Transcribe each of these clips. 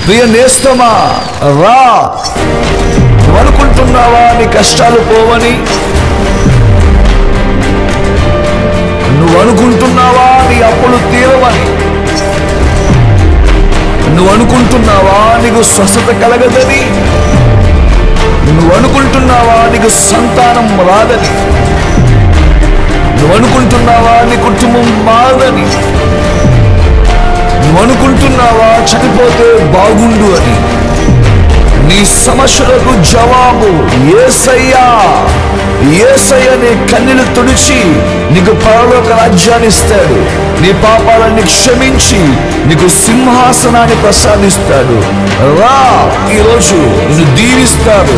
ప్రియ నేస్తమా రా నువ్వు అనుకుంటున్నావా నీ కష్టాలు పోవని నువ్వు అనుకుంటున్నావా నీ అప్పులు తీరవని నువ్వు అనుకుంటున్నావా నీకు స్వస్థత కలగదని నువ్వు అనుకుంటున్నావా నీకు సంతానం రాదని నువ్వు అనుకుంటున్నావా నీ కుటుంబం మారదని నువ్వు అనుకుంటున్నావా చనిపోతే బాగుండు అని నీ సమస్యలకు జవాబు ఏసయ్యా ఏసయ్య నీ కన్నీలు తుడిచి నీకు పరలోక రాజ్యాన్ని ఇస్తాడు నీ పాపాలన్నీ క్షమించి నీకు సింహాసనాన్ని ప్రసాదిస్తాడు రా ఈరోజు నిన్ను దీవిస్తాడు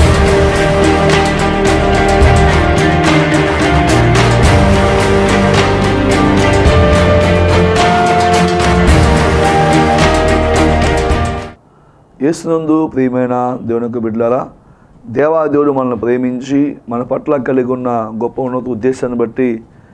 యేసునందు ప్రియమైన దేవునికి బిడ్డలారా దేవాదేవుడు మనల్ని ప్రేమించి మన పట్ల కలిగి ఉన్న గొప్ప ఉన్నత ఉద్దేశాన్ని బట్టి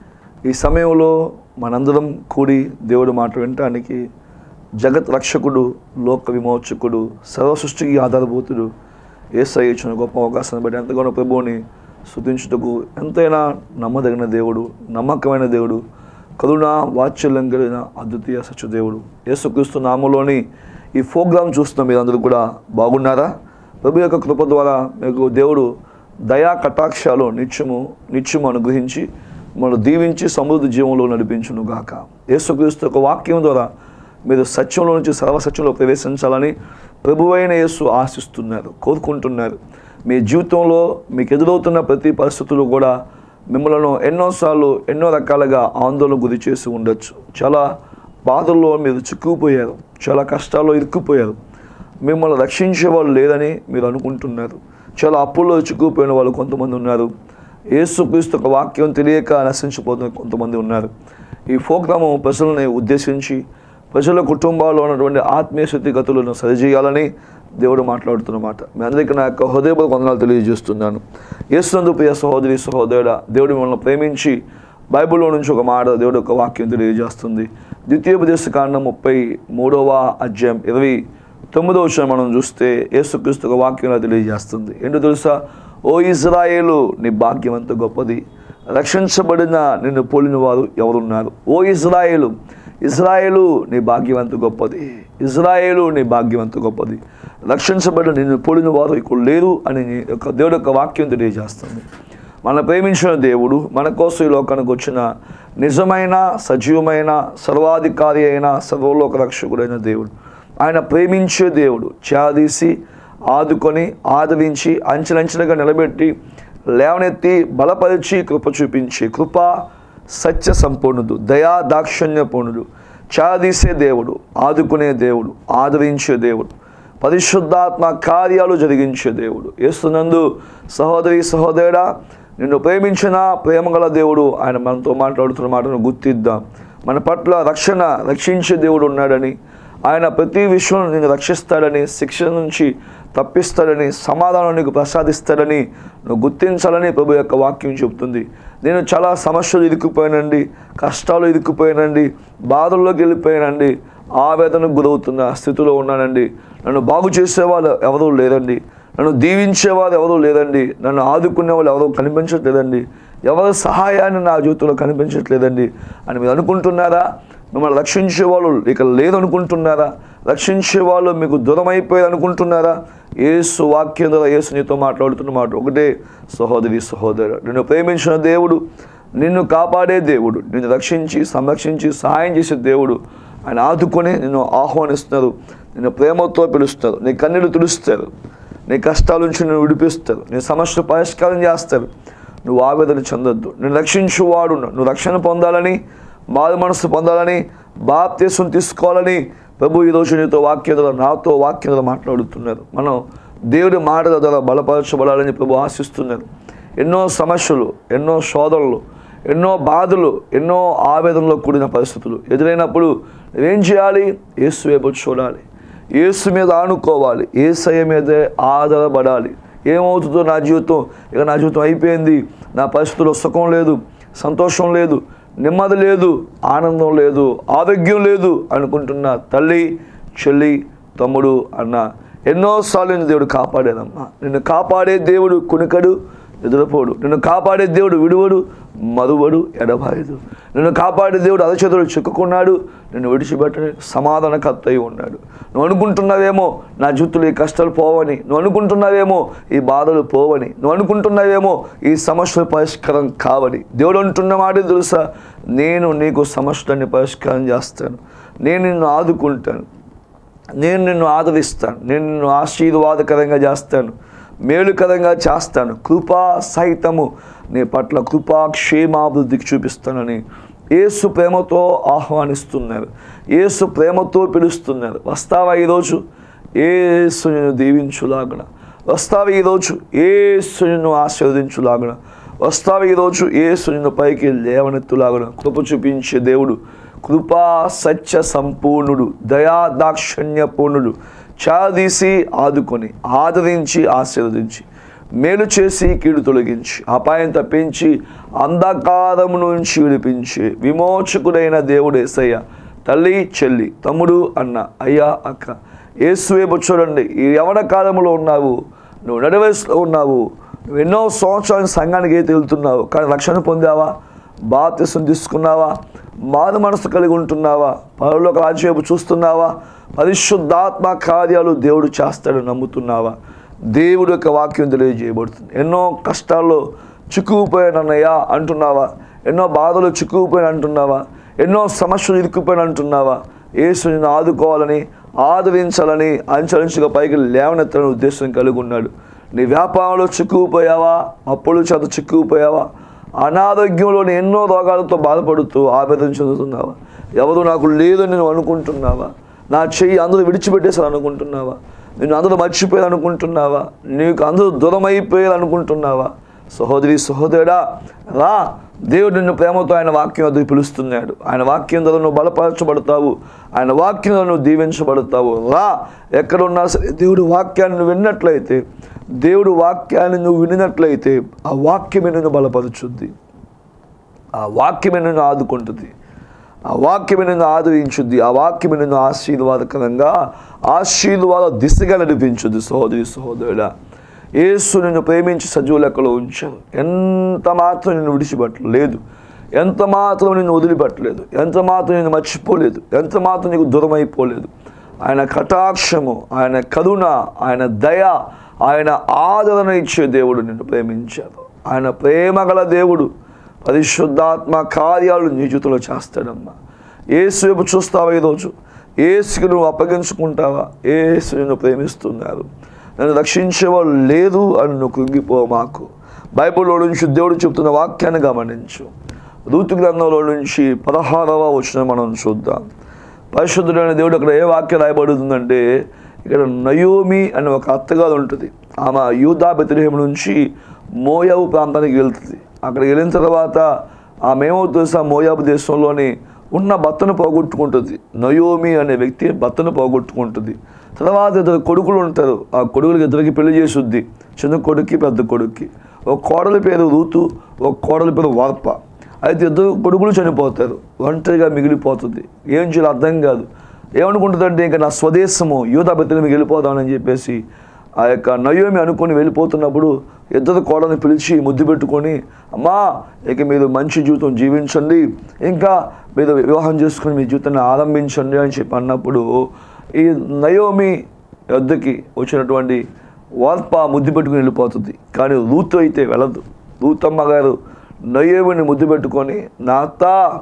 ఈ సమయంలో మనందరం కూడి దేవుడు మాట వినటానికి జగత్ రక్షకుడు లోక విమోచకుడు సర్వ సృష్టికి ఆధారభూతుడు ఏసై ఇచ్చిన గొప్ప అవకాశాన్ని బట్టి ఎంతగానో ప్రభువుని స్తుతించుటకు ఎంతైనా నమ్మదగిన దేవుడు నమ్మకమైన దేవుడు కరుణ వాత్సల్యం కలిగిన అద్వితీయ సత్యదేవుడు యేసుక్రీస్తు నామలోని ఈ ప్రోగ్రాం చూస్తున్న మీరందరూ కూడా బాగున్నారా ప్రభు యొక్క కృప ద్వారా మీకు దేవుడు దయా కటాక్షాలు నిత్యము నిత్యము అనుగ్రహించి మనం దీవించి సమృద్ధి జీవంలో నడిపించును గాక యేసుక్రీస్తు యొక్క వాక్యం ద్వారా మీరు సత్యంలో నుంచి సర్వసత్యంలో ప్రవేశించాలని ప్రభువైన యేసు ఆశిస్తున్నారు కోరుకుంటున్నారు మీ జీవితంలో మీకు ఎదురవుతున్న ప్రతి పరిస్థితులు కూడా మిమ్మల్ని ఎన్నోసార్లు ఎన్నో రకాలుగా ఆందోళన గురి చేసి ఉండొచ్చు చాలా బాధల్లో మీరు చిక్కుకుపోయారు చాలా కష్టాల్లో ఇరుక్కుపోయారు మిమ్మల్ని రక్షించే వాళ్ళు లేదని మీరు అనుకుంటున్నారు చాలా అప్పుల్లో చిక్కుకుపోయిన వాళ్ళు కొంతమంది ఉన్నారు యేసుక్రీస్తు ఒక వాక్యం తెలియక నశించిపోతున్న కొంతమంది ఉన్నారు ఈ ప్రోగ్రాము ప్రజలని ఉద్దేశించి ప్రజల కుటుంబాల్లో ఉన్నటువంటి ఆత్మీయ స్థితిగతులను సరిచేయాలని దేవుడు మాట్లాడుతున్నమాట మీ అందరికీ నా యొక్క హృదయపూర్వక వందనాలు తెలియజేస్తున్నాను యేసునందు ప్రియ సహోదరి సహోదరుడ దేవుడు మిమ్మల్ని ప్రేమించి బైబిల్లో నుంచి ఒక మాట దేవుడు ఒక వాక్యం తెలియజేస్తుంది ద్వితీయోపదేశ కాండం ముప్పై మూడవ అధ్యాయం ఇరవై తొమ్మిదవ విషయం మనం చూస్తే యేసుక్రీస్తు ఒక వాక్యంలో తెలియజేస్తుంది ఏంటో తెలుసా ఓ ఇజ్రాయేలు నీ భాగ్యం ఎంత గొప్పది రక్షించబడిన నిన్ను పోలిన వారు ఎవరున్నారు ఓ ఇజ్రాయేలు ఇజ్రాయేలు నీ భాగ్యం ఎంత గొప్పది ఇజ్రాయేలు నీ భాగ్యం ఎంత గొప్పది రక్షించబడిన నిన్ను పోలిన వారు ఇక్కడ లేరు అని నీ యొక్క దేవుడు యొక్క వాక్యం తెలియజేస్తుంది మన ప్రేమించిన దేవుడు మన కోసం ఈ లోకానికి వచ్చిన నిజమైన సజీవమైన సర్వాధికారి అయిన సర్వలోక రక్షకుడైన దేవుడు ఆయన ప్రేమించే దేవుడు చేదీసి ఆదుకొని ఆదరించి అంచెలంచెలుగా నిలబెట్టి లేవనెత్తి బలపరిచి కృప చూపించి కృప సత్య సంపూర్ణుడు దయా దాక్షణ్య పూర్ణుడు చాదీసే దేవుడు ఆదుకునే దేవుడు ఆదరించే దేవుడు పరిశుద్ధాత్మ కార్యాలు జరిగించే దేవుడు యేసునందు సహోదరి సహోదరుడా నిన్ను ప్రేమించిన ప్రేమగల దేవుడు ఆయన మనతో మాట్లాడుతున్న మాటను గుర్తిద్దాం మన పట్ల రక్షణ రక్షించే దేవుడు ఉన్నాడని ఆయన ప్రతి విషయం నేను రక్షిస్తాడని శిక్ష నుంచి తప్పిస్తాడని సమాధానం నీకు ప్రసాదిస్తాడని నువ్వు గుర్తించాలని ప్రభు యొక్క వాక్యం చెబుతుంది నేను చాలా సమస్యలు ఇరుక్కుపోయానండి కష్టాలు ఇరుక్కుపోయానండి బాధల్లోకి వెళ్ళిపోయానండి ఆవేదనకు గురవుతున్న స్థితిలో ఉన్నానండి నన్ను బాగు చేసేవాళ్ళు ఎవరూ లేరండి నన్ను దీవించేవారు ఎవరూ లేదండి నన్ను ఆదుకునే వాళ్ళు ఎవరూ కనిపించట్లేదండి ఎవరి సహాయాన్ని నా జీవితంలో కనిపించట్లేదండి అని మీరు అనుకుంటున్నారా మిమ్మల్ని రక్షించే వాళ్ళు ఇక లేదనుకుంటున్నారా రక్షించే వాళ్ళు మీకు దూరం అయిపోయారు అనుకుంటున్నారా ఏసు వాక్యం ద్వారా ఏసు నీతో మాట్లాడుతున్న మాట ఒకటే సహోదరి సహోదరు నిన్ను ప్రేమించిన దేవుడు నిన్ను కాపాడే దేవుడు నిన్ను రక్షించి సంరక్షించి సహాయం చేసే దేవుడు ఆయన ఆదుకొని నిన్ను ఆహ్వానిస్తున్నారు నిన్ను ప్రేమతో పిలుస్తారు నీ కన్నీళ్ళు తుడుస్తారు నీ కష్టాల నుంచి నిన్ను విడిపిస్తారు నీ సమస్యలు పరిష్కారం చేస్తారు నువ్వు ఆవేదన చెందొద్దు నేను రక్షించువాడు నువ్వు రక్షణ పొందాలని మారు మనసు పొందాలని బాప్తీసం తీసుకోవాలని ప్రభు ఈరోజు నీతో వాక్యం ద్వారా నాతో వాక్యం ద్వారా మాట్లాడుతున్నారు మనం దేవుడి మాటల ద్వారా బలపరచబడాలని ప్రభు ఆశిస్తున్నారు ఎన్నో సమస్యలు ఎన్నో శోధనలు ఎన్నో బాధలు ఎన్నో ఆవేదనలో కూడిన పరిస్థితులు ఎదురైనప్పుడు ఏం చేయాలి యేసు వైపు చూడాలి యేసు మీద ఆనుకోవాలి ఏసయ్య మీదే ఆధారపడాలి ఏమవుతుందో నా జీవితం ఇక నా జీవితం అయిపోయింది నా పరిస్థితుల్లో సుఖం లేదు సంతోషం లేదు నెమ్మది లేదు ఆనందం లేదు ఆరోగ్యం లేదు అనుకుంటున్న తల్లి చెల్లి తమ్ముడు అన్న ఎన్నోసార్లు నిన్ను దేవుడు కాపాడానమ్మా నిన్ను కాపాడే దేవుడు కునికడు నిద్రపోడు నిన్ను కాపాడే దేవుడు విడువడు మరువడు ఎడబాయదు నిన్ను కాపాడే దేవుడు అలచేతులు చిక్కుకున్నాడు నిన్ను విడిచిపెట్టని సమాధానకర్త అయి ఉన్నాడు నువ్వు అనుకుంటున్నావేమో నా జుత్తులు ఈ కష్టాలు పోవని నువ్వు అనుకుంటున్నావేమో ఈ బాధలు పోవని నువ్వు అనుకుంటున్నావేమో ఈ సమస్యల పరిష్కారం కావని దేవుడు అంటున్న మాట తెలుసా నేను నీకు సమస్యలన్నీ పరిష్కారం చేస్తాను నేను నిన్ను ఆదుకుంటాను నేను నిన్ను ఆదరిస్తాను నేను నిన్ను ఆశీర్వాదకరంగా చేస్తాను మేలుకరంగా చేస్తాను కృపా సహితము నీ పట్ల కృపా క్షేమాభివృద్ధికి చూపిస్తానని ఏసు ప్రేమతో ఆహ్వానిస్తున్నారు ఏసు ప్రేమతో పిలుస్తున్నారు వస్తావా ఈరోజు ఏసు నిన్ను దీవించులాగన వస్తావా ఈరోజు ఏసు నిన్ను ఆశీర్వదించులాగన వస్తావా ఈరోజు ఏసు నిన్ను పైకి లేవనెత్తులాగన కృప చూపించే దేవుడు కృపా సత్య సంపూర్ణుడు దయా దాక్షణ్య పూర్ణుడు చాదీసి ఆదుకొని ఆదరించి ఆశీర్వదించి మేలు చేసి కీడు తొలగించి అపాయం తప్పించి అంధకారం నుంచి విడిపించి విమోచకుడైన దేవుడు ఏసయ్య తల్లి చెల్లి తమ్ముడు అన్న అయ్యా అక్క ఏసువేపు చూడండి ఈ యవన కాలంలో ఉన్నావు నువ్వు నడివయసులో ఉన్నావు నువ్వు ఎన్నో సంవత్సరాలు సంఘానికి అయితే వెళ్తున్నావు కానీ రక్షణ పొందావా బాప్తిసం తీసుకున్నావా మారు మనసు కలిగి ఉంటున్నావా పరులోక రాజ్యవైపు చూస్తున్నావా పరిశుద్ధాత్మ కార్యాలు దేవుడు చేస్తాడని నమ్ముతున్నావా దేవుడు యొక్క వాక్యం తెలియజేయబడుతుంది ఎన్నో కష్టాల్లో చిక్కుకుపోయానన్నయ్యా అంటున్నావా ఎన్నో బాధలు చిక్కుకుపోయాను అంటున్నావా ఎన్నో సమస్యలు ఇరుక్కుపోయాను అంటున్నావా యేసు నిన్ను ఆదుకోవాలని ఆదరించాలని అంచలంచుగా పైకి లేవనెత్తాలని ఉద్దేశం కలిగి ఉన్నాడు నీ వ్యాపారంలో చిక్కుకుపోయావా అప్పులు చేత చిక్కుకుపోయావా అనారోగ్యంలోని ఎన్నో రోగాలతో బాధపడుతూ ఆవేదన చెందుతున్నావా ఎవరు నాకు లేదని నేను అనుకుంటున్నావా నా చెయ్యి అందరూ విడిచిపెట్టేసారు అనుకుంటున్నావా నేను అందరూ మర్చిపోయారు అనుకుంటున్నావా నీకు అందరూ దూరం అయిపోయారు అనుకుంటున్నావా సహోదరి సహోదరుడా రా దేవుడు నిన్ను ప్రేమతో ఆయన వాక్యం వద్దకు పిలుస్తున్నాడు ఆయన వాక్యం ద్వారా నువ్వు బలపరచబడతావు ఆయన వాక్యం ద్వారా నువ్వు దీవించబడతావు రా ఎక్కడున్నా సరే దేవుడు వాక్యాన్ని నువ్వు విన్నట్లయితే దేవుడు వాక్యాన్ని నువ్వు వినినట్లయితే ఆ వాక్యమే నిన్ను బలపరుచుద్ది ఆ వాక్యమే నిన్ను ఆదుకుంటుంది ఆ వాక్యమే నిన్ను ఆదరించుద్ది ఆ వాక్యమే నిన్ను ఆశీర్వాదకరంగా ఆశీర్వాద దిశగా నడిపించుద్ది సహోదరి సహోదరుడా యేసు నిన్ను ప్రేమించి సజీవ లెక్కలో ఉంచాను ఎంత మాత్రం నిన్ను విడిచిపెట్టలేదు ఎంత మాత్రం నిన్ను వదిలిపెట్టలేదు ఎంత మాత్రం నిన్ను మర్చిపోలేదు ఎంత మాత్రం నీకు దూరం అయిపోలేదు ఆయన కటాక్షము ఆయన కరుణ ఆయన దయ ఆయన ఆదరణ ఇచ్చే దేవుడు నిన్ను ప్రేమించారు ఆయన ప్రేమ గల దేవుడు పరిశుద్ధాత్మ కార్యాలు నీ జీవితంలో చేస్తాడమ్మా ఏసు వైపు చూస్తావా ఈరోజు ఏసుకి నువ్వు అప్పగించుకుంటావా ఏసు నిన్ను ప్రేమిస్తున్నారు నన్ను రక్షించేవాడు లేదు అని నువ్వు కృంగిపో మాకు బైబిల్లో నుంచి దేవుడు చెప్తున్న వాక్యాన్ని గమనించు ఋతు గ్రంథంలో నుంచి పదహారవ వచ్చిన మనం చూద్దాం పరిశుద్ధుడైన దేవుడు అక్కడ ఏ వాక్యం రాయబడుతుందంటే ఇక్కడ నయోమి అనే ఒక అత్తగారు ఉంటుంది ఆమె యూదా బెత్లహేం నుంచి మోయాబు ప్రాంతానికి వెళ్తుంది అక్కడికి వెళ్ళిన తర్వాత ఆమె ఏమవుతుంది తెలుసా మోయాబు దేశంలోని ఉన్న భర్తను పోగొట్టుకుంటుంది నయోమి అనే వ్యక్తి భర్తను పోగొట్టుకుంటుంది తర్వాత ఇద్దరు కొడుకులు ఉంటారు ఆ కొడుకులకి ఇద్దరికి పెళ్లి చేసుద్ది చిన్న కొడుక్కి పెద్ద కొడుక్కి ఒక కోడలి పేరు రూతు ఒక కోడలి పేరు వార్ప అయితే ఇద్దరు కొడుకులు చనిపోతారు ఒంటరిగా మిగిలిపోతుంది ఏం చేయాలి అర్థం కాదు ఏమనుకుంటుందంటే ఇంకా నా స్వదేశము యూదా బెత్తలకి వెళ్ళిపోదామని చెప్పేసి ఆ యొక్క నయోమి అనుకొని వెళ్ళిపోతున్నప్పుడు ఇద్దరు కోడని పిలిచి ముద్దు పెట్టుకొని అమ్మా ఇక మీరు మంచి జీవితం జీవించండి ఇంకా మీరు వివాహం చేసుకొని మీ జీవితాన్ని ఆరంభించండి అని చెప్పి అన్నప్పుడు ఈ నయోమి వద్దకి వచ్చినటువంటి వార్ప ముద్దు పెట్టుకుని వెళ్ళిపోతుంది కానీ రూతు అయితే వెళ్ళదు రూతమ్మ గారు నయోమిని ముద్దు పెట్టుకొని నా అత్త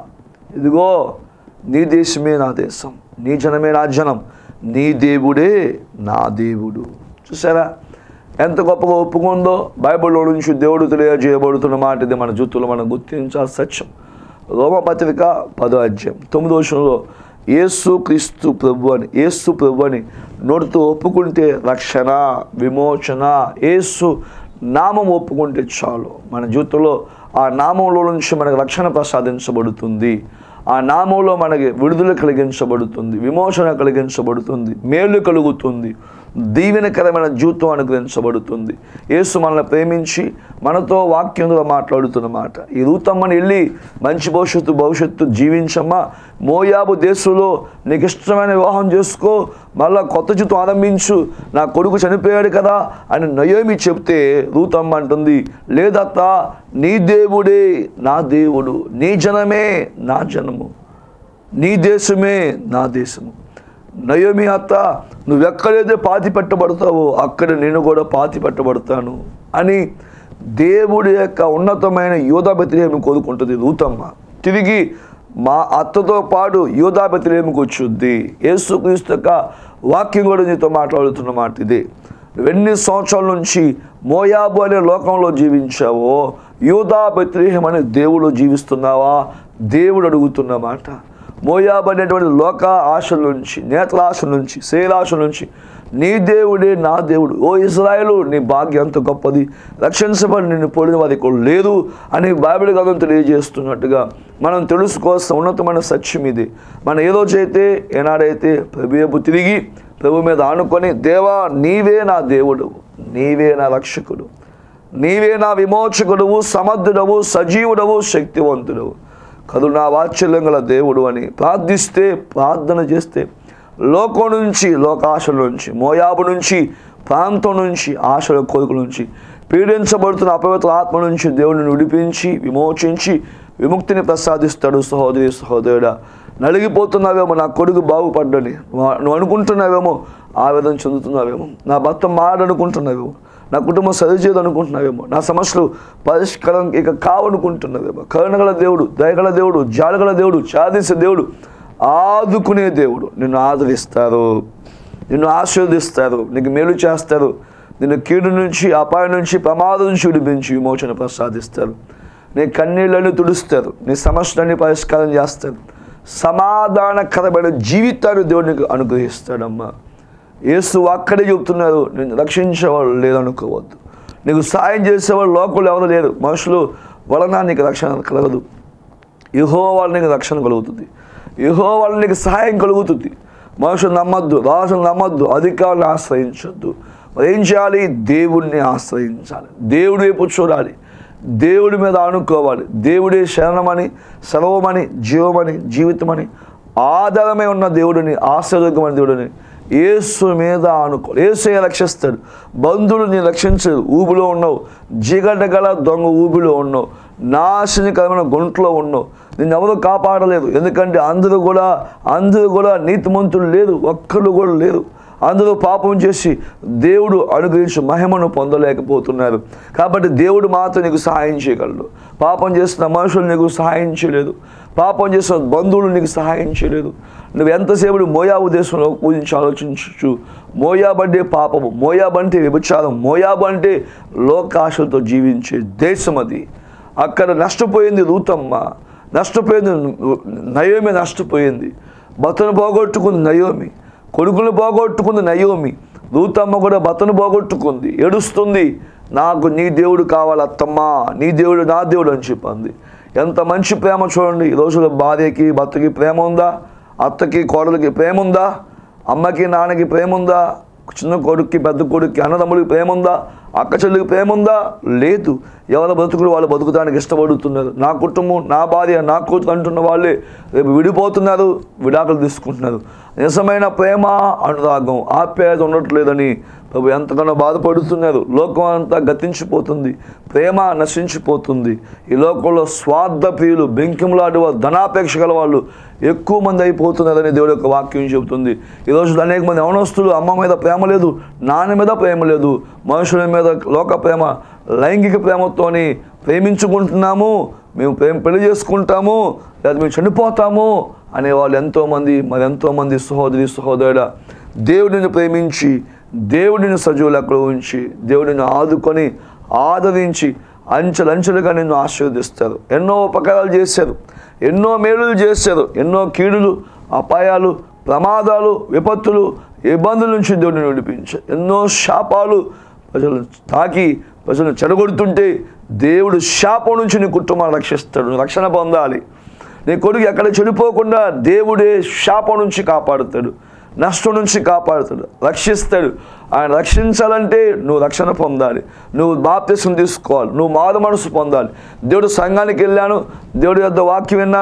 ఇదిగో నీ దేశమే నా దేశం నీ జనమే నా జనం నీ దేవుడే నా దేవుడు చూసారా ఎంత గొప్పగా ఒప్పుకుందో బైబిల్లో నుంచి దేవుడు తెలియజేయబడుతున్న మాట ఇది మన జుత్తులో మనం గుర్తించాలి సత్యం రోమపత్రిక పదో అధ్యాయం తొమ్మిదో విషయంలో యేసు క్రీస్తు ప్రభు అని యేసు ప్రభు అని నోటితో ఒప్పుకుంటే రక్షణ విమోచన యేసు నామం ఒప్పుకుంటే చాలు మన జీవితంలో ఆ నామంలో నుంచి మనకు రక్షణ ప్రసాదించబడుతుంది ఆ నామంలో మనకి విడుదల కలిగించబడుతుంది విమోచన కలిగించబడుతుంది మేలు కలుగుతుంది దీవెనకరమైన జీవితం అనుగ్రహించబడుతుంది యేసు మనల్ని ప్రేమించి మనతో వాక్యంలో మాట్లాడుతున్నమాట ఈ రూతమ్మని వెళ్ళి మంచి భవిష్యత్తు భవిష్యత్తు జీవించమ్మా మోయాబు దేశంలో నీకు ఇష్టమైన వివాహం చేసుకో మళ్ళా కొత్త జీవితం ఆరంభించు నా కొడుకు చనిపోయాడు కదా అని నయోమి చెప్తే రూతమ్మ అంటుంది లేదత్త నీ దేవుడే నా దేవుడు నీ జనమే నా జనము నీ దేశమే నా దేశము నయోమి అత్త నువ్వెక్కడైతే పాతి పెట్టబడతావో అక్కడ నేను కూడా పాతి పెట్టబడతాను అని దేవుడి యొక్క ఉన్నతమైన యోధా బెత్తిలేమి కోరుకుంటుంది రూతమ్మ తిరిగి మా అత్తతో పాటు యోధా బెత్తిలేమికి వచ్చుద్ది యేసుక్రీస్తు యొక్క వాక్యం కూడా నీతో మాట్లాడుతున్న మాట ఇదే ఎన్ని సంవత్సరాల నుంచి మోయాబు అనే లోకంలో జీవించావో యూదా బెత్రిహం అనే దేవుడు జీవిస్తున్నావా దేవుడు అడుగుతున్న మాట మోయాబు అనేటువంటి లోక ఆశల నుంచి నేతల ఆశల నుంచి శైలాశ నుంచి నీ దేవుడే నా దేవుడు ఓ ఇజ్రాయేలు నీ భాగ్యం ఎంత గొప్పది రక్షించబడి నిన్ను పొడిన వారి ఇక్కడ లేదు అని బైబిల్ గ్రంథం తెలియజేస్తున్నట్టుగా మనం తెలుసుకోవాల్సిన ఉన్నతమైన సత్యం ఇది మనం ఏ రోజైతే ఏనాడైతే ప్రభువు తిరిగి ప్రభు మీద ఆనుకొని దేవా నీవే నా దేవుడు నీవే నా రక్షకుడు నీవే నా విమోచకుడువు సమర్థుడవు సజీవుడవు శక్తివంతుడవు కరుణా వాత్సల్యం గల దేవుడు అని ప్రార్థిస్తే ప్రార్థన చేస్తే లోకం నుంచి లోకాశల నుంచి మోయాబు నుంచి ప్రాంతం నుంచి ఆశల కోరికల నుంచి పీడించబడుతున్న అపవిత్ర ఆత్మ నుంచి దేవుడిని విడిపించి విమోచించి విముక్తిని ప్రసాదిస్తాడు సహోదరి సహోదరుడా నలిగిపోతున్నావేమో నా కొడుకు బాగుపడ్డని వా- నువ్వు అనుకుంటున్నావేమో ఆవేదన చెందుతున్నావేమో నా భర్త మారనుకుంటున్నావేమో నా కుటుంబం సరిచేది అనుకుంటున్నావేమో నా సమస్యలు పరిష్కారం ఇక కావనుకుంటున్నావేమో కరుణగల దేవుడు దయగల దేవుడు జాలగల దేవుడు చాదీసే దేవుడు ఆదుకునే దేవుడు నిన్ను ఆదరిస్తారు నిన్ను ఆశీర్వదిస్తారు నీకు మేలు చేస్తారు నిన్ను కీడు నుంచి అపాయం నుంచి ప్రమాదం నుంచి విడిపించి విమోచన ప్రసాదిస్తారు నీ కన్నీళ్ళని తుడుస్తారు నీ సమస్యలన్నీ పరిష్కారం చేస్తారు సమాధానకరమైన జీవితాన్ని దేవుడు నీకు అనుగ్రహిస్తాడమ్మా యేసు అక్కడే చెబుతున్నారు నేను రక్షించేవాడు లేదనుకోవద్దు నీకు సాయం చేసేవాడు లోకంలో ఎవరు లేరు మనుషులు వలన నీకు రక్షణ కలగదు యుహో వల్ల నీకు రక్షణ కలుగుతుంది యుహో వల్ల నీకు సహాయం కలుగుతుంది మనుషులు నమ్మద్దు రాజులు నమ్మద్దు అధికారులను ఆశ్రయించొద్దు మరి ఏం చేయాలి దేవుడిని ఆశ్రయించాలి దేవుడి వైపు చూడాలి దేవుడి మీద ఆనుకోవాలి దేవుడే శరణమని సర్వమని జీవమని జీవితమని ఆధారమై ఉన్న దేవుడిని ఆశీర్వదమైన దేవుడిని యేసు మీద ఆనుకో యేసే రక్షిస్తాడు బంధువులు నేను రక్షించడు ఊబిలో ఉన్నావు జిగట గల దొంగ ఊబిలో ఉన్నావు నాశనకరమైన గుంట్లో ఉన్నావు నిన్ను ఎవరు కాపాడలేదు ఎందుకంటే అందరూ కూడా అందరూ కూడా నీతిమంతులు లేరు ఒక్కరు కూడా లేరు అందరూ పాపం చేసి దేవుడు అనుగ్రహించి మహిమను పొందలేకపోతున్నారు కాబట్టి దేవుడు మాత్రం నీకు సహాయం చేయగలడు పాపం చేసిన మనుషులు నీకు సహాయం చేయలేదు పాపం చేసిన బంధువులు నీకు సహాయం చేయలేదు నువ్వు ఎంతసేపు మోయాబు దేశంలో పూజించి ఆలోచించు మోయాబు అంటే పాపము మోయాబు అంటే వ్యభిచారం మోయాబు అంటే లోకాశలతో జీవించే దేశం అది అక్కడ నష్టపోయింది రూతమ్మ నష్టపోయింది నయోమి నష్టపోయింది భర్తను పోగొట్టుకుంది నయోమి కొడుకును పోగొట్టుకుంది నయోమి రూతమ్మ కూడా భర్తను పోగొట్టుకుంది ఏడుస్తుంది నాకు నీ దేవుడు కావాలి అత్తమ్మా నీ దేవుడు నా దేవుడు అని చెప్పింది ఎంత మంచి ప్రేమ చూడండి ఈ రోజుల్లో భార్యకి భర్తకి ప్రేమ ఉందా అత్తకి కోడలికి ప్రేమ ఉందా అమ్మకి నాన్నకి ప్రేమ ఉందా చిన్న కొడుక్కి పెద్ద కొడుక్కి అన్నదమ్ముడికి ప్రేమ ఉందా అక్క చెల్లికి ప్రేమ ఉందా లేదు ఎవరి బతుకులు వాళ్ళు బతుకుతానికి ఇష్టపడుతున్నారు నా కుటుంబం నా భార్య నా కూతురు అంటున్న వాళ్ళే రేపు విడిపోతున్నారు విడాకులు తీసుకుంటున్నారు నిజమైన ప్రేమ అనురాగం ఆప్యాయత ఉండట్లేదని ప్రభు ఎంతగానో బాధపడుతున్నారు లోకం అంతా గతించిపోతుంది ప్రేమ నశించిపోతుంది ఈ లోకంలో స్వార్థ ప్రియులు బెంకింలాంటి వాళ్ళు ధనాపేక్ష గల వాళ్ళు ఎక్కువ మంది అయిపోతున్నారని దేవుడి యొక్క వాక్యం చెబుతుంది ఈరోజు అనేక మంది యవనస్తులు అమ్మ మీద ప్రేమ లేదు నాన్న మీద ప్రేమ లేదు మనుషుల మీద లోక ప్రేమ లైంగిక ప్రేమతోని ప్రేమించుకుంటున్నాము మేము ప్రేమ పెళ్లి చేసుకుంటాము లేదా మేము చనిపోతాము అనేవాళ్ళు ఎంతోమంది మరి ఎంతోమంది సహోదరి సహోదరుడ దేవుడిని ప్రేమించి దేవుడిని సజీవులు అక్కడ ఉంచి దేవుడిని ఆదుకొని ఆదరించి అంచెలంచెలుగా నిన్ను ఆశీర్వదిస్తారు ఎన్నో ఉపకారాలు చేశారు ఎన్నో మేలులు చేశారు ఎన్నో కీడులు అపాయాలు ప్రమాదాలు విపత్తులు ఇబ్బందుల నుంచి దేవుడిని విడిపించారు ఎన్నో శాపాలు ప్రజలు తాకి ప్రజలను చెడగొడుతుంటే దేవుడు శాపం నుంచి నీ కుటుంబాన్ని రక్షిస్తాడు నువ్వు రక్షణ పొందాలి నీ కొడుకు ఎక్కడ చెడిపోకుండా దేవుడే శాపం నుంచి కాపాడుతాడు నష్టం నుంచి కాపాడుతాడు రక్షిస్తాడు ఆయన రక్షించాలంటే నువ్వు రక్షణ పొందాలి నువ్వు బాప్తిసం తీసుకోవాలి నువ్వు మారు మనసు పొందాలి దేవుడు సంఘానికి వెళ్ళాను దేవుడి యొద్ద వాక్యం విన్నాను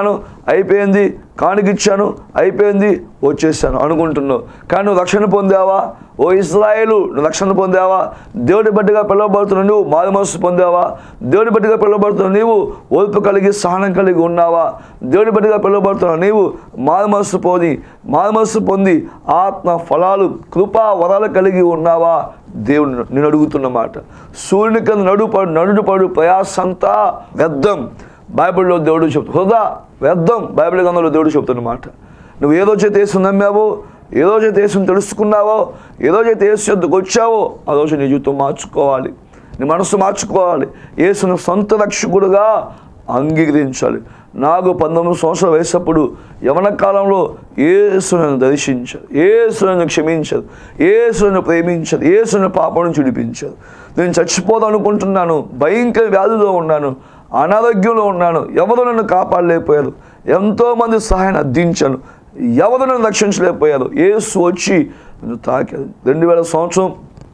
అయిపోయింది కానుకిచ్చాను అయిపోయింది వచ్చేసాను అనుకుంటున్నావు కానీ నువ్వు రక్షణ పొందావా ఓ ఇస్రాయేలు నువ్వు రక్షణ పొందావా దేవుడి బట్టిగా పిలువబడుతున్న నువ్వు మారు మనసు పొందావా దేవుడి బట్టిగా పిలువబడుతున్న నీవు ఓర్పు కలిగి సహనం కలిగి ఉన్నావా దేవుడి బట్టిగా పిలువబడుతున్న నీవు మారు మనసు పొంది మారు మనసు పొంది ఆత్మ ఫలాలు కృపా వరాలు కలిగి ఉన్నావా దేవుడు నేను అడుగుతున్న మాట సూర్యుని కింద నడుపడు నడుపడు ప్రయాసంతా వ్యర్థం బైబిల్లో దేవుడు చెప్తు హృదా వ్యర్థం బైబిల్ గ్రంథంలో దేవుడు చెప్తున్నమాట నువ్వు ఏదో చేతి యేసు నమ్మావో ఏదో చేతి యేసుని తెలుసుకున్నావో ఏదో చేతి యేసు యొద్దకు వచ్చావో ఆ రోజు నీ జీవితం మార్చుకోవాలి నీ మనసు మార్చుకోవాలి యేసును సొంత రక్షకుడుగా అంగీకరించాలి నాకు పంతొమ్మిది సంవత్సరాల వయసప్పుడు యవన కాలంలో ఏసునను దర్శించారు ఏసునను క్షమించదు ఏసును ప్రేమించదు ఏసును పాపను చిడిపించదు నేను చచ్చిపోదాం అనుకుంటున్నాను భయంకర వ్యాధిలో ఉన్నాను అనారోగ్యంలో ఉన్నాను ఎవరు నన్ను కాపాడలేకపోయారు ఎంతోమంది సహాయాన్ని అర్థించాను ఎవరు నన్ను రక్షించలేకపోయారు ఏసు వచ్చి నన్ను తాకారు రెండు వేల సంవత్సరం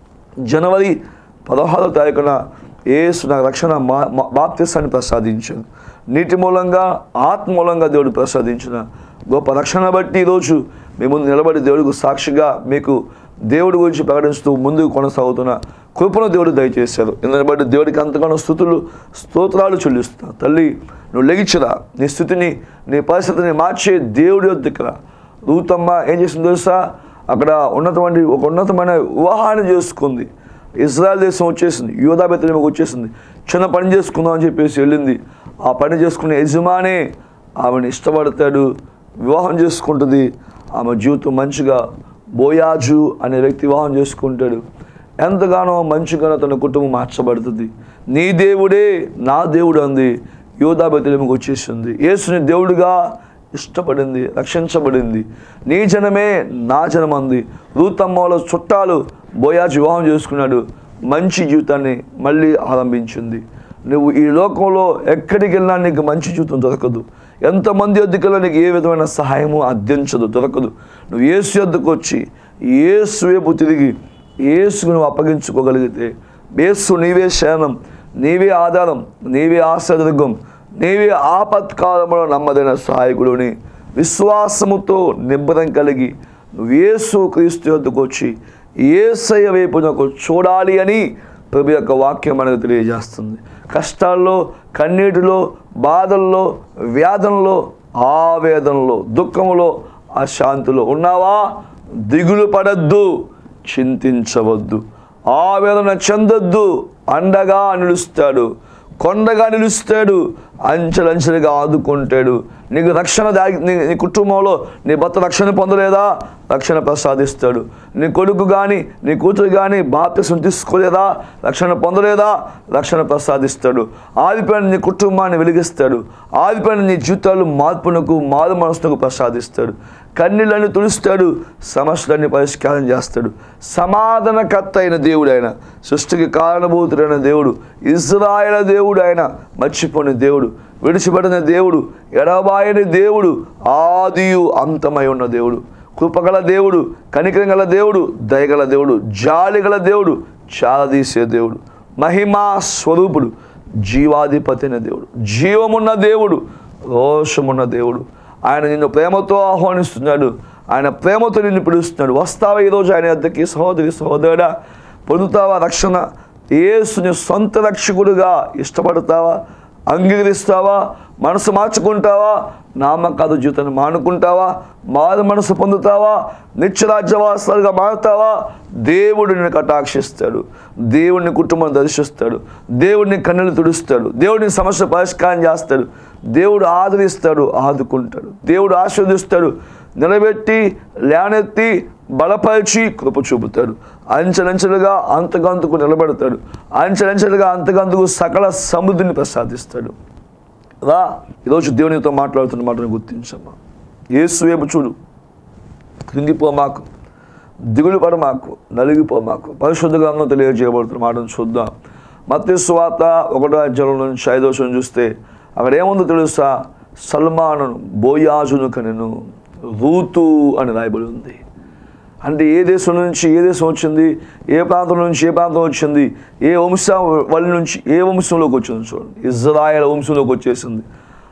జనవరి పదహారో తారీఖున ఏసు నాకు రక్షణ మా మా- బాప్తిస్తాన్ని ప్రసాదించాడు నీటి మూలంగా ఆత్మ మూలంగా దేవుడు ప్రసాదించిన గొప్ప రక్షణ బట్టి ఈరోజు మీ ముందు నిలబడి దేవుడికి సాక్షిగా మీకు దేవుడి గురించి ప్రకటిస్తూ ముందుకు కొనసాగుతున్న కృపను దేవుడు దయచేశారు ఇందుని బట్టి దేవుడికి అంతగానో స్థుతులు స్తోత్రాలు చెల్లిస్తున్నా తల్లి నువ్వు లెగిచ్చరా నీ స్థితిని నీ పరిస్థితిని మార్చే దేవుడి వద్దకు రా రూతమ్మ ఏం చేసింది తెలుసా అక్కడ ఉన్నటువంటి ఒక ఉన్నతమైన వివాహాన్ని చేసుకుంది ఇజ్రాయెల్ దేశం వచ్చేసింది యోధా బెత్తలేమకు వచ్చేసింది చిన్న పని చేసుకుందాం అని చెప్పేసి వెళ్ళింది ఆ పని చేసుకునే యజమానే ఆమెను ఇష్టపడతాడు వివాహం చేసుకుంటుంది ఆమె జీవితం మంచిగా బోయాజు అనే వ్యక్తి వివాహం చేసుకుంటాడు ఎంతగానో మంచిగానో తన కుటుంబం మార్చబడుతుంది నీ దేవుడే నా దేవుడు అంది యోధా బెత్తలేమకు వచ్చేసింది యేసుని దేవుడిగా ఇష్టపడింది రక్షించబడింది నీ జనమే నా జనం అంది రూతమ్మల చుట్టాలు బోయాజు వివాహం చేసుకున్నాడు మంచి జీవితాన్ని మళ్ళీ ఆరంభించింది నువ్వు ఈ లోకంలో ఎక్కడికి వెళ్ళినా నీకు మంచి జీవితం దొరకదు ఎంతమంది వద్దకులో నీకు ఏ విధమైన సహాయము అర్థించదు దొరకదు నువ్వు ఏసు వద్దకు వచ్చి ఏసు వైపు తిరిగి ఏసుకు నువ్వు అప్పగించుకోగలిగితే ఏసు నీవే శరణం నీవే ఆధారం నీవే ఆశ్రదుర్గం నీవే ఆపత్కాలంలో నమ్మదైన సహాయకుడుని విశ్వాసముతో నిబ్బరం కలిగి నువ్వు యేసు క్రీస్తు యొద్దకు వచ్చి ఏసయ్య వైపు నాకు చూడాలి అని ప్రభు యొక్క వాక్యం మనకు తెలియజేస్తుంది కష్టాల్లో కన్నీటిలో బాధల్లో వ్యాధంలో ఆవేదనలో దుఃఖంలో అశాంతిలో ఉన్నావా దిగులు పడద్దు చింతించవద్దు ఆవేదన చెందొద్దు అండగా నిలుస్తాడు కొండగా నిలుస్తాడు అంచెలంచెలుగా ఆదుకుంటాడు నీకు రక్షణ దాగి నీ నీ కుటుంబంలో నీ భర్త రక్షణ పొందలేదా రక్షణ ప్రసాదిస్తాడు నీ కొడుకు కానీ నీ కూతురు కానీ బాప్తిసం తీసుకోలేదా రక్షణ పొందలేదా రక్షణ ప్రసాదిస్తాడు ఆదిపోయిన నీ కుటుంబాన్ని వెలిగిస్తాడు ఆదిపోయిన నీ జీవితాలు మార్పునకు మారు మనసునకు ప్రసాదిస్తాడు కన్నీళ్ళని తుడుస్తాడు సమస్యలన్నీ పరిష్కారం చేస్తాడు సమాధానకర్త అయిన దేవుడు ఆయన సృష్టికి కారణభూతుడైన దేవుడు ఇజ్రాయల దేవుడు ఆయన మర్చిపోని దేవుడు విడిచిపెట్టిన దేవుడు ఎడబాయని దేవుడు ఆదియు అంతమై ఉన్న దేవుడు కృపగల దేవుడు కనికరం గల దేవుడు దయగల దేవుడు జాలి గల దేవుడు చాలదీసే దేవుడు మహిమా స్వరూపుడు జీవాధిపతి అయిన దేవుడు జీవమున్న దేవుడు రోషమున్న దేవుడు ఆయన నిన్ను ప్రేమతో ఆహ్వానిస్తున్నాడు ఆయన ప్రేమతో నిన్ను పిలుస్తున్నాడు వస్తావా ఈరోజు ఆయన వద్దకి సహోదరి సహోదరుడా పొందుతావా రక్షణ యేసుని సొంత రక్షకుడుగా ఇష్టపడతావా అంగీకరిస్తావా మనసు మార్చుకుంటావా నామకాదు జీవితాన్ని మానుకుంటావా మారు మనసు పొందుతావా నిత్యరాజ్యవాసాలుగా మారుతావా దేవుడు నిన్ను కటాక్షిస్తాడు దేవుడిని కుటుంబం దర్శిస్తాడు దేవుడిని కన్నులు తుడుస్తాడు దేవుడిని సమస్య పరిష్కారం చేస్తాడు దేవుడు ఆదరిస్తాడు ఆదుకుంటాడు దేవుడు ఆస్వాదిస్తాడు నిలబెట్టి లేనెత్తి బలపరిచి కృప చూపుతాడు అంచెలంచెలుగా అంతకంతకు నిలబెడతాడు అంచెలంచెలుగా అంతకంతకు సకల సమృద్ధిని ప్రసాదిస్తాడు రా ఈరోజు దేవునితో మాట్లాడుతున్న మాటను గుర్తించమ్మా ఏసు వైపు చూడు కృంగిపో మాకు దిగులు పడ మాకు నలిగిపో మాకు పరిశుద్ధ గ్రంథం తెలియజేయబడుతున్న మాటను చూద్దాం మత్తి స్వాత ఒకటో అధ్యాయం నుంచి ఐదో వచనం చూస్తే అక్కడ ఏముందో తెలుసా సల్మాను బోయాజును కనెను రూతు అని రాయబడి ఉంది అంటే ఏ దేశం నుంచి ఏ దేశం వచ్చింది ఏ ప్రాంతం నుంచి ఏ ప్రాంతం వచ్చింది ఏ వంశం వాళ్ళ నుంచి ఏ వంశంలోకి వచ్చింది చూడండి ఇజ్రాయల్ వంశంలోకి వచ్చేసింది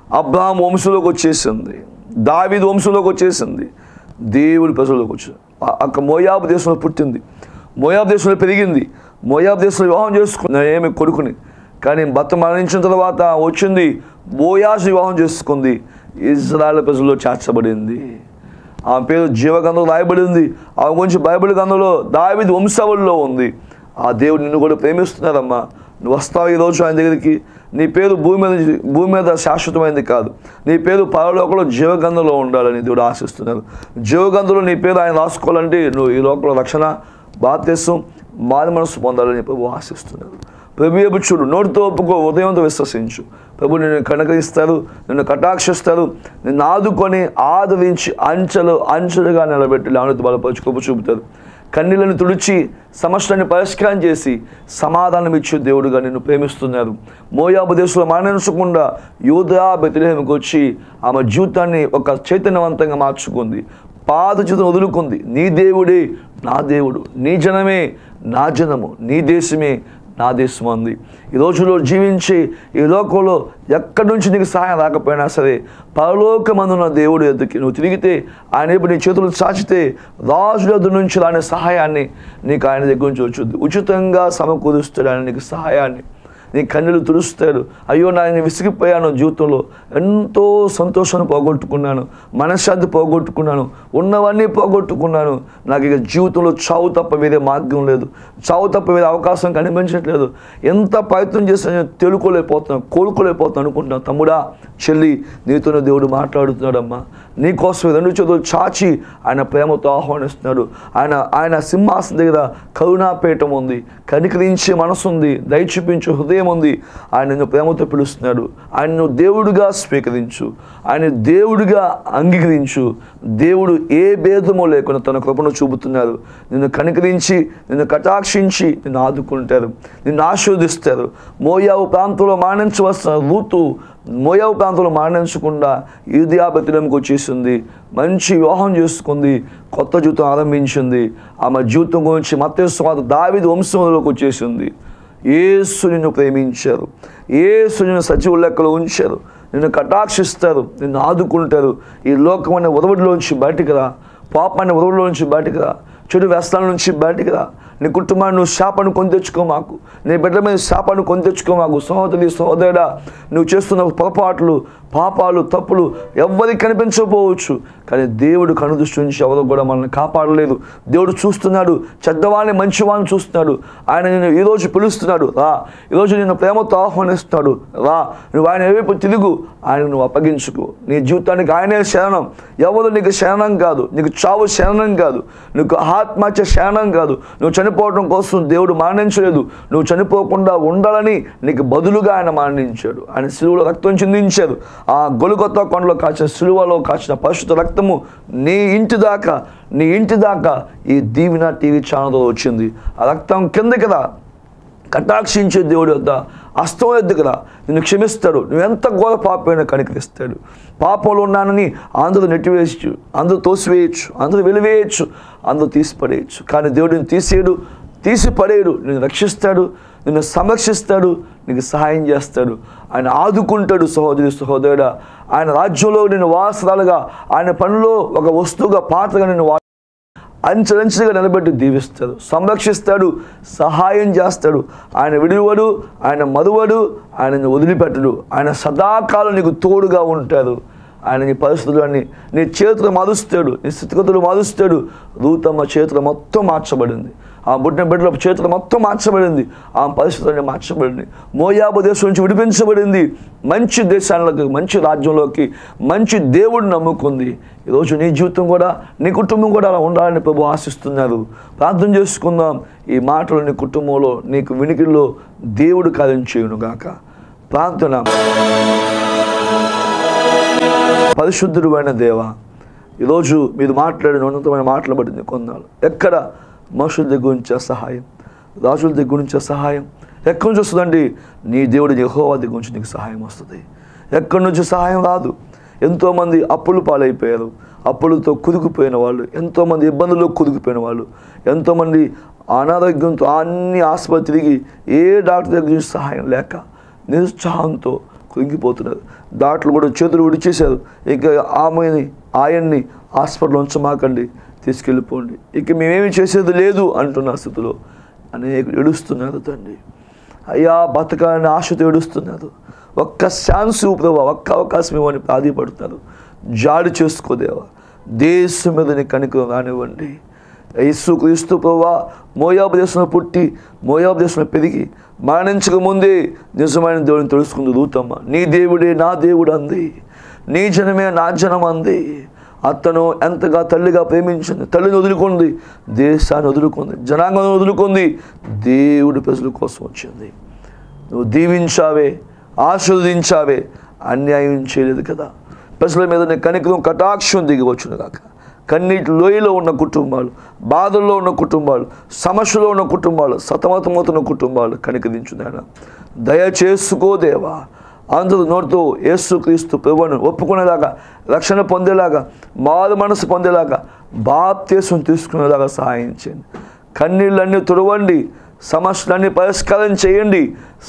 అబ్రాహం వంశంలోకి వచ్చేసింది దావీదు వంశంలోకి వచ్చేసింది దేవుడి ప్రజల్లోకి వచ్చింది ఆ- అక్కడ మోయాబు దేశంలో పుట్టింది మోయాబు దేశంలో పెరిగింది మోయాబు దేశంలో వివాహం చేసుకున్న ఏమి కొడుకుని కానీ భర్త మరణించిన తర్వాత వచ్చింది బోయాసు వివాహం చేసుకుంది ఇజ్రాయల్ ప్రజల్లో చేర్చబడింది ఆమె పేరు జీవగంధం రాయబడింది ఆమె గురించి బైబిల్ గంధంలో దావిది వంశావళిలో ఉంది ఆ దేవుడు నిన్ను కూడా ప్రేమిస్తున్నారమ్మా నువ్వు వస్తావు ఈరోజు ఆయన దగ్గరికి నీ పేరు భూమి మీద భూమి మీద శాశ్వతమైనది కాదు నీ పేరు పరలోకంలో జీవగంధంలో ఉండాలని దేవుడు ఆశిస్తున్నారు జీవగంధంలో నీ పేరు ఆయన రాసుకోవాలంటే నువ్వు ఈ లోకంలో రక్షణ బాధ్యసం మారి మనసు పొందాలని ప్రభు ఆశిస్తున్నారు ప్రభు ఎప్పుడు చూడు నోటితో ఒప్పుకో ఉదయంతో విశ్వసించు ప్రభు నిన్ను కనకరిస్తారు నిన్ను కటాక్షిస్తారు నిన్ను ఆదుకొని ఆదరించి అంచెలు అంచెలుగా నిలబెట్టి లానుతో బలపరచు కృప చూపుతారు కన్నీళ్ళని తుడిచి సమస్యని పరిష్కారం చేసి సమాధానం ఇచ్చే దేవుడుగా నిన్ను ప్రేమిస్తున్నారు మోయాబు దేశంలో మరణించకుండా యూదా బెతిలేహంకి వచ్చి ఆమె జీవితాన్ని ఒక చైతన్యవంతంగా మార్చుకుంది పాత జీవితం వదులుకుంది నీ దేవుడే నా దేవుడు నీ జనమే నా జనము నీ దేశమే నా దేశం అంది ఈ రోజులో జీవించి ఈ లోకంలో ఎక్కడి నుంచి నీకు సహాయం రాకపోయినా సరే పరలోకమందున్న దేవుడు ఎదుకి నువ్వు తిరిగితే ఆయన వైపు నీ చేతులు చాచితే రాజుల ఎదురు నుంచి రాని సహాయాన్ని నీకు ఆయన దగ్గర నుంచి వచ్చుద్ది ఉచితంగా సమకూరుస్తాడు ఆయన నీకు సహాయాన్ని నీ కన్నులు తుడుస్తాడు అయ్యో నా నేను విసిగిపోయాను జీవితంలో ఎంతో సంతోషాన్ని పోగొట్టుకున్నాను మనశ్శాంతి పోగొట్టుకున్నాను ఉన్నవన్నీ పోగొట్టుకున్నాను నాకు ఇక జీవితంలో చావు తప్ప వేరే మార్గం లేదు చావు తప్ప వేరే అవకాశం కనిపించట్లేదు ఎంత ప్రయత్నం చేసినా తెలుకోలేకపోతున్నాను కోలుకోలేకపోతున్నాను అనుకుంటున్నాను తమ్ముడా చెల్లి నీతోనే దేవుడు మాట్లాడుతున్నాడమ్మా నీకోసం రెండు చేతులు చాచి ఆయన ప్రేమతో ఆహ్వానిస్తున్నాడు ఆయన ఆయన సింహాసనం దగ్గర కరుణాపీఠం ఉంది కనికరించే మనసు ఉంది దయ చూపించే హృదయం ఉంది ఆయన నిన్ను ప్రేమతో పిలుస్తున్నాడు ఆయనను దేవుడిగా స్వీకరించు ఆయన దేవుడిగా అంగీకరించు దేవుడు ఏ భేదమో లేకుండా తన కృపను చూపుతున్నారు నిన్ను కనికరించి నిన్ను కటాక్షించి నిన్ను ఆదుకుంటారు నిన్ను ఆశీర్వదిస్తారు మోయావు ప్రాంతంలో మానించవలసిన రూతు మోయావు ప్రాంతంలో మరణించకుండా యూదియాబతిలంకి వచ్చేసింది మంచి వివాహం చేసుకుంది కొత్త జీవితం ఆరంభించింది ఆమె జీవితం గురించి మత్స్య స్వాత దావిది వంశంలోకి వచ్చేసింది ఏసు నిన్ను ప్రేమించారు ఏసు నిన్ను సజీవ లెక్కలో ఉంచారు నిన్ను కటాక్షిస్తారు నిన్ను ఆదుకుంటారు ఈ లోకమైన ఉదవడిలోంచి బయటికి రా పాపాన్ని ఉదవడిలోంచి బయటికి రా చెడు వ్యసనాల నుంచి బయటికి రా నీ కుటుంబాన్ని నువ్వు శాపాన్ని కొని తెచ్చుకో మాకు నీ బిడ్డ మీద శాపాన్ని కొని తెచ్చుకో మాకు సహోదరి సహోదరుడా నువ్వు చేస్తున్న పొరపాట్లు పాపాలు తప్పులు ఎవ్వరికి కనిపించకపోవచ్చు కానీ దేవుడు కనుదృష్టి నుంచి ఎవరు కూడా మనల్ని కాపాడలేదు దేవుడు చూస్తున్నాడు చెడ్డవాళ్ళని మంచివాళ్ళని చూస్తున్నాడు ఆయన నేను ఈరోజు పిలుస్తున్నాడు రా ఈరోజు నిన్ను ప్రేమతో ఆహ్వానిస్తున్నాడు రా నువ్వు ఆయన వైపు తిరుగు ఆయన నువ్వు అప్పగించుకో నీ జీవితానికి ఆయనే శరణం ఎవరు నీకు శరణం కాదు నీకు చావు శరణం కాదు నీకు ఆత్మహత్య శరణం కాదు నువ్వు చనిపోవడం కోసం దేవుడు మరణించలేదు నువ్వు చనిపోకుండా ఉండాలని నీకు బదులుగా ఆయన మరణించాడు ఆయన శిలువలో రక్తం చిందించాడు ఆ గొలుగొత్త కొండలో కాచిన శిలువలో కాచిన పరిశుద్ధ రక్తము నీ ఇంటి దాకా నీ ఇంటి దాకా ఈ దీవిన టీవీ ఛానల్లో వచ్చింది ఆ రక్తం కిందకి రా కటాక్షించే దేవుడు వద్ద అస్తం ఎద్దుకురా నిన్ను క్షమిస్తాడు నువ్వు ఎంత ఘోర పాపైనా కనికరిస్తాడు పాపంలో ఉన్నానని అందరూ నెట్టివేయచ్చు అందరూ తోసివేయచ్చు అందరూ వెలివేయచ్చు అందరూ తీసిపడేయచ్చు కానీ దేవుడిని తీసేయడు తీసి పడేయడు నిన్ను రక్షిస్తాడు నిన్ను సంరక్షిస్తాడు నీకు సహాయం చేస్తాడు ఆయన ఆదుకుంటాడు సహోదరి సహోదరుడా ఆయన రాజ్యంలో నిన్ను వాసరాలుగా ఆయన పనిలో ఒక వస్తువుగా పాత్రగా నిన్ను వా అంచెలంచెలుగా నిలబెట్టి దీవిస్తాడు సంరక్షిస్తాడు సహాయం చేస్తాడు ఆయన విడువడు ఆయన మరువడు ఆయన వదిలిపెట్టడు ఆయన సదాకాలం నీకు తోడుగా ఉంటాడు ఆయన నీ పరిస్థితులన్నీ నీ చేతులు మారుస్తాడు నీ స్థితిగతులు మారుస్తాడు రూతమ్మ చేతులు మొత్తం మార్చబడింది ఆ పుట్టిన బిడ్డల చేతులు మొత్తం మార్చబడింది ఆ పరిస్థితులన్నీ మార్చబడింది మోయాబు దేశం నుంచి విడిపించబడింది మంచి దేశాలకు మంచి రాజ్యంలోకి మంచి దేవుడిని నమ్ముకుంది ఈరోజు నీ జీవితం కూడా నీ కుటుంబం కూడా అలా ఉండాలని ప్రభు ఆశిస్తున్నారు ప్రార్థన చేసుకుందాం ఈ మాటలు నీ కుటుంబంలో నీకు వినికిల్లో దేవుడు కార్యం చేయును గాక ప్రార్థన పరిశుద్ధుడు అయిన దేవ ఈరోజు మీరు మాట్లాడిన ఉన్నతమైన మాటలు పడింది కొన్నాళ్ళు ఎక్కడ మనుషుల దగ్గర నుంచే సహాయం రాజుల దగ్గర నుంచే సహాయం ఎక్కడి నుంచి వస్తుందండి నీ దేవుడి యెహోవా దగ్గర నుంచి నీకు సహాయం వస్తుంది ఎక్కడి నుంచి సహాయం రాదు ఎంతోమంది అప్పులు పాలైపోయారు అప్పులతో కుదుకుపోయిన వాళ్ళు ఎంతోమంది ఇబ్బందుల్లో కుదుకుపోయిన వాళ్ళు ఎంతోమంది అనారోగ్యంతో అన్ని ఆసుపత్రికి ఏ డాక్టర్ దగ్గర నుంచి సహాయం లేక నిరుత్సాహంతో కృంగిపోతున్నారు దాంట్లో కూడా చేతులు విడిచేశారు ఇక ఆమెని ఆయన్ని హాస్పిటల్ ఉంచమాకండి తీసుకెళ్ళిపోండి ఇక మేమేమి చేసేది లేదు అంటున్న స్థితిలో అనేకులు ఏడుస్తున్నారు తండ్రి అయ్యా బతకాలని ఆశతో ఏడుస్తున్నారు ఒక్క ఛాన్స్ ప్రభావ ఒక్క అవకాశం ఇవ్వని ప్రాధిపడుతున్నారు జాడి చేసుకోదేవా దేశం మీద నీ కనికరం రానివ్వండి యేసు క్రీస్తు ప్రభా మోయాబు దేశంలో పుట్టి మోయాబు దేశంలో పెరిగి మరణించక ముందే నిజమైన దేవుడిని తెలుసుకుంది దూతమ్మ నీ దేవుడే నా దేవుడు అంది నీ జనమే నా జనం అంది అతను ఎంతగా తల్లిగా ప్రేమించింది తల్లిని వదులుకుంది దేశాన్ని వదులుకుంది జనాంగం వదులుకుంది దేవుడి ప్రజల కోసం వచ్చింది నువ్వు దీవించావే ఆశీర్వదించావే అన్యాయం చేయలేదు కదా ప్రజల మీద నీ కనికరం కటాక్షం దిగి వచ్చును కాక కన్నీటి లోయలో ఉన్న కుటుంబాలు బాధల్లో ఉన్న కుటుంబాలు సమస్యలో ఉన్న కుటుంబాలు సతమతమవుతున్న కుటుంబాలు కనికరించున్నాను దయచేసుకో దేవా అందరూ నోటితో యేసుక్రీస్తు ప్రభువును ఒప్పుకునేలాగా రక్షణ పొందేలాగా మారు మనసు పొందేలాగా బాప్తీసం తీసుకునేలాగా సహాయం చేయండి కన్నీళ్ళన్నీ తుడవండి సమస్యలన్నీ పరిష్కారం చేయండి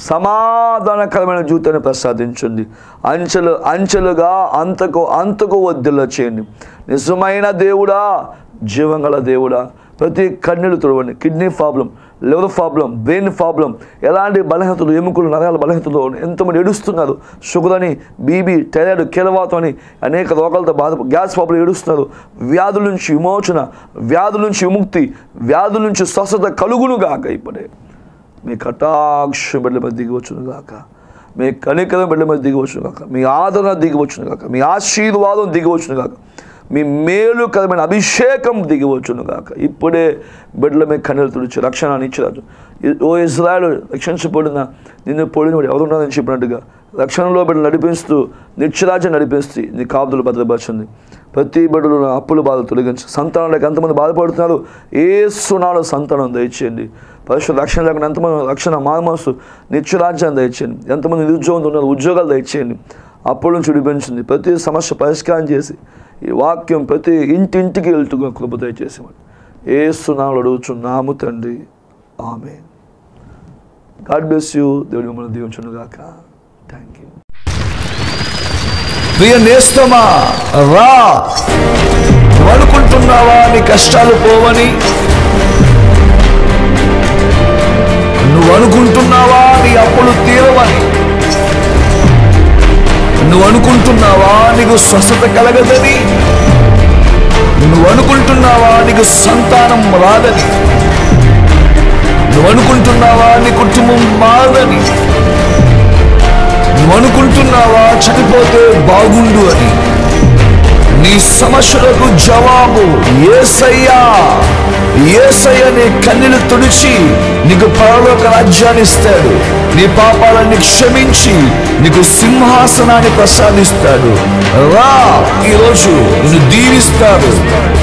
సమాధానకరమైన జీవితాన్ని ప్రసాదించండి అంచెలు అంచెలుగా అంతకు అంతకు వద్దుల చేయండి నిజమైన దేవుడా జీవం గల దేవుడా ప్రతి కన్నీళ్ళు తుడవండి kidney problem liver problem brain problem ఎలాంటి బలహీనతలు ఎముకలు నరాల బలహీనతలు ఎంతమంది ఏడుస్తున్నారు షుగర్ అని బీబీ టైరాయిడ్ కీలవాతం అని అనేక రోగాలతో బాధ గ్యాస్ ప్రాబ్లం ఏడుస్తున్నారు వ్యాధుల నుంచి విమోచన వ్యాధుల నుంచి విముక్తి వ్యాధుల నుంచి స్వస్థత కలుగును గాక ఇప్పుడే మీ కటాక్ష బిడ్డల మీద దిగివచ్చును గాక మీ కనికరం బిడ్డల మీద దిగివచ్చును గాక మీ ఆదరణ దిగివచ్చును గాక మీ ఆశీర్వాదం దిగివచ్చును గాక మీ మేలుకరమైన అభిషేకం దిగివచ్చును గాక ఇప్పుడే బిడ్డల మీద కన్నీరు తుడిచి రక్షణ ఇచ్చిరాజు ఓ ఇజ్రాయలు రక్షించబడిన నిన్ను పొడిన వాడు ఎవరున్నారని చెప్పినట్టుగా రక్షణలో బిడ్డలు నడిపిస్తూ నిత్యరాజ్యం నడిపిస్తూ నీ కాపుదలు భద్రపరచండి ప్రతి బిడ్డలు నా అప్పుల బాధ తొలగించి సంతానాలకు ఎంతమంది బాధపడుతున్నారు ఏ సునాలో సంతానం దయచేయండి పరిశుద్ధ రక్షణ లేకుండా ఎంతమంది రక్షణ మానమసు నిత్యరాజ్యాన్ని దయచేయండి ఎంతమంది నిరుద్యోగంతో ఉన్నారు ఉద్యోగాలు దయచేయండి అప్పుల నుంచి విడిపించింది ప్రతి సమస్య పరిష్కారం చేసి ఈ వాక్యం ప్రతి ఇంటింటికి వెళ్తూ కృప దయచేసేవాడు ఏ సునాలు అడుగుచున్నాము తండ్రి ఆమె గాడ్ బ్లెస్ యూ దేవుడి మిమ్మల్ని దీవించును గాక థ్యాంక్ యూ ప్రియ నేస్తమా రా నువ్వు అనుకుంటున్నావా నీ కష్టాలు పోవని నువ్వు అనుకుంటున్నావా నీ అప్పులు తీరవని నువ్వు అనుకుంటున్నావా నీకు స్వస్థత కలగదని నువ్వు అనుకుంటున్నావా నీకు సంతానం రాదని నువ్వు అనుకుంటున్నావా నీ కుటుంబం మారదని నువ్వు అనుకుంటున్నావా చనిపోతే బాగుండు అని నీ సమస్యలకు జవాబు ఏసయ్యా ఏసయ్య నీ కన్నీలు తుడిచి నీకు పరలోక రాజ్యాన్ని ఇస్తాడు నీ పాపాలన్నీ క్షమించి నీకు సింహాసనాన్ని ప్రసాదిస్తాడు రా ఈరోజు నిన్ను దీవిస్తాడు